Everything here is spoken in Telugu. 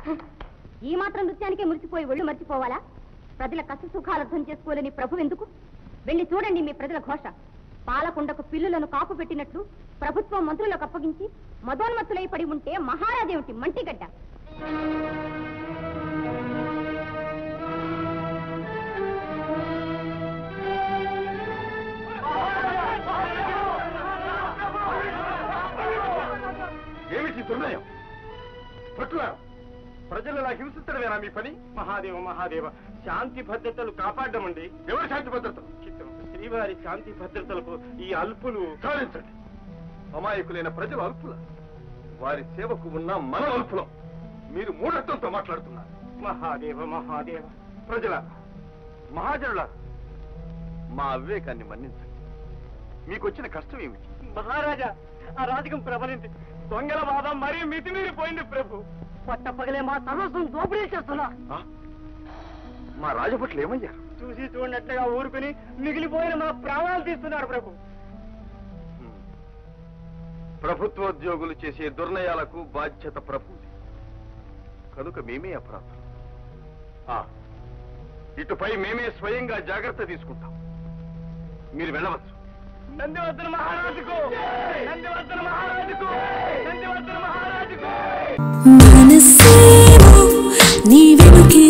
ఈ మాత్రం నృత్యానికే మురిసిపోయి ఒళ్ళు మర్చిపోవాలా ప్రజల కష్ట సుఖాలు అర్థం చేసుకోలేని ప్రభు ఎందుకు వెళ్ళి చూడండి మీ ప్రజల ఘోష పాలకుండకు పిల్లులను కాపు పెట్టినట్లు ప్రభుత్వం మంత్రులకు అప్పగించి మదోన్మత్తులై పడి ఉంటే మహారాజేమిటి మంటిగడ్డ ఏమిటి దుర్నయం పట్టురా ప్రజలు ఇలా హింసించడమేనా మీ పని మహాదేవ మహాదేవ శాంతి భద్రతలు కాపాడమండి ఎవరి శాంతి భద్రతలు చిత్తం శ్రీవారి శాంతి భద్రతలకు ఈ అల్పులు సాధించండి అమాయకులైన ప్రజలు అల్పుల వారి సేవకు ఉన్న మన అల్పులం మీరు మూఢత్వంతో మాట్లాడుతున్నారు మహాదేవ మహాదేవ ప్రజల మహాజనుల మా అవివేకాన్ని మన్నించండి మీకు వచ్చిన కష్టం ఏమిటి మహారాజా ఆ రాజకం ప్రబలింది దొంగల వాదం మరీ మితిమీరిపోయింది ప్రభు పట్టపగలే మా సర్వస్వం దోపిడీ చేస్తున్నా ఆ? మా రాజభట్లు ఏమయ్యారు చూసి చూడనట్లుగా ఊరుకుని మిగిలిపోయిన మా ప్రాణాలు తీస్తున్నారు ప్రభు హ్మ్. ప్రభుత్వోద్యోగులు చేసే దుర్నయాలకు బాధ్యత ప్రభుది కనుక మేమే అపరాధం ఆ, ఇటుపై మేమే స్వయంగా జాగ్రత్త తీసుకుంటాం మీరు వెళ్ళవచ్చు నందివర్ధన మహారాజుకు నందివర్ధన మహారాజుకు నందివర్ధన మహారాజుకు మనసేమో నీ వెనుకే